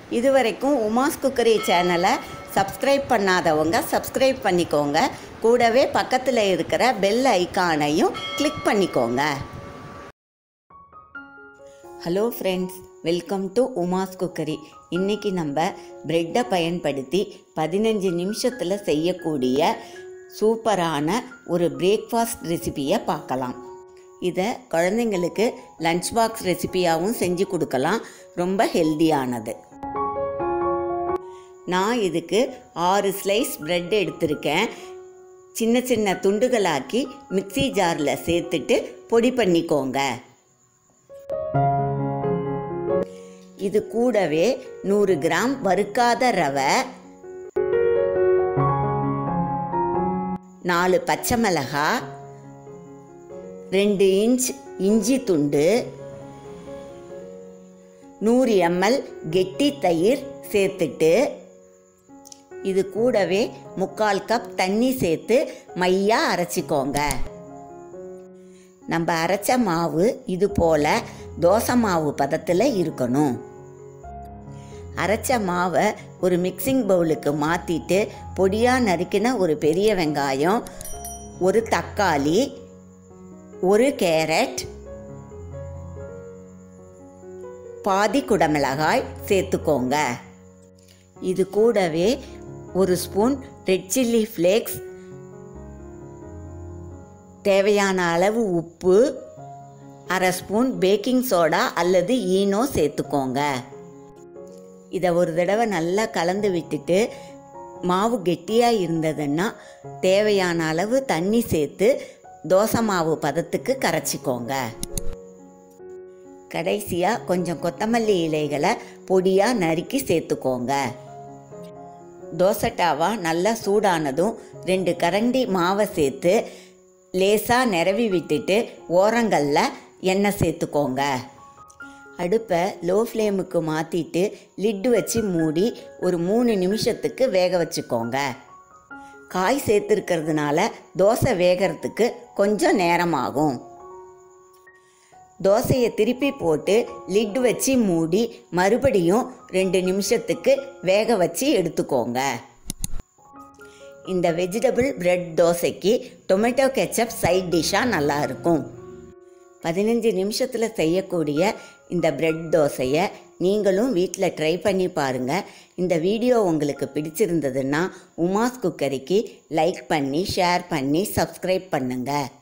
இதுவரைக்கும் உமாஸ் குக்கரி சேனலை சப்ஸ்கிரைப் பண்ணாதவங்க சப்ஸ்கிரைப் பண்ணிக்கோங்க கூடவே பக்கத்தில் இருக்கிற பெல் ஐகானையும் கிளிக் பண்ணிக்கோங்க hello friends welcome to Uma's cookery இன்றைக்கி நம்ம ப்ரெட்டை பயன்படுத்தி பதினஞ்சு நிமிஷத்தில் செய்யக்கூடிய சூப்பரான ஒரு பிரேக்ஃபாஸ்ட் ரெசிபியை பார்க்கலாம் இதை குழந்தைங்களுக்கு லஞ்ச் பாக்ஸ் ரெசிபியாகவும் செஞ்சு கொடுக்கலாம் ரொம்ப ஹெல்தியானது நான் இதுக்கு ஆறு ஸ்லைஸ் ப்ரெட் எடுத்திருக்கேன் சின்ன சின்ன துண்டுகளாக்கி மிக்ஸி ஜாரில் சேர்த்துட்டு பொடி பண்ணிக்கோங்க இது கூடவே நூறு கிராம் வறுக்காத ரவை நாலு பச்சை மிளகாய் ரெண்டு இன்ச் இஞ்சி துண்டு நூறு எம்எல் கெட்டி தயிர் சேர்த்துட்டு இது கூடவே முக்கால் கப் தண்ணி சேர்த்து மையா அரைச்சிக்கோங்க நம்ம அரைச்ச மாவு இது போல் தோசை மாவு பதத்தில் இருக்கணும் அரைச்ச மாவை ஒரு மிக்சிங் பவுலுக்கு மாற்றிட்டு பொடியாக நறுக்கின ஒரு பெரிய வெங்காயம் ஒரு தக்காளி ஒரு கேரட் பாதி குடமிளகாய் சேர்த்துக்கோங்க இது கூடவே ஒரு ஸ்பூன் ரெட் சில்லி ஃப்ளேக்ஸ் தேவையான அளவு உப்பு அரை ஸ்பூன் பேக்கிங் சோடா அல்லது ஈனோ சேர்த்துக்கோங்க இதை ஒரு தடவை நல்லா கலந்து விட்டுட்டு மாவு கெட்டியாக இருந்ததுன்னா தேவையான அளவு தண்ணி சேர்த்து தோசை மாவு பதத்துக்கு கரைச்சிக்கோங்க கடைசியாக கொஞ்சம் கொத்தமல்லி இலைகளை பொடியாக நறுக்கி சேர்த்துக்கோங்க தோசை டாவா நல்லா சூடானதும் ரெண்டு கரண்டி மாவை சேர்த்து லேசாக நிரவி விட்டுட்டு ஓரங்களில் எண்ணெய் சேர்த்துக்கோங்க அடுப்பை லோ ஃப்ளேமுக்கு மாற்றிட்டு லிட்டு வச்சு மூடி ஒரு மூணு நிமிஷத்துக்கு வேக வச்சுக்கோங்க காய் சேர்த்துருக்கிறதுனால தோசை வேகிறதுக்கு கொஞ்சம் நேரமாகும் தோசையை திருப்பி போட்டு லிட் வச்சு மூடி மறுபடியும் ரெண்டு நிமிஷத்துக்கு வேக வச்சு எடுத்துக்கோங்க இந்த வெஜிடபிள் பிரெட் தோசைக்கு டொமேட்டோ கெச்சப் சைட் டிஷ்ஷாக நல்லா இருக்கும் பதினஞ்சு நிமிஷத்தில் செய்யக்கூடிய இந்த பிரெட் தோசையை நீங்களும் வீட்டில் ட்ரை பண்ணி பாருங்கள் இந்த வீடியோ உங்களுக்கு பிடிச்சிருந்ததுன்னா உமாஸ் குக்கரிக்கு லைக் பண்ணி ஷேர் பண்ணி சப்ஸ்கிரைப் பண்ணுங்கள்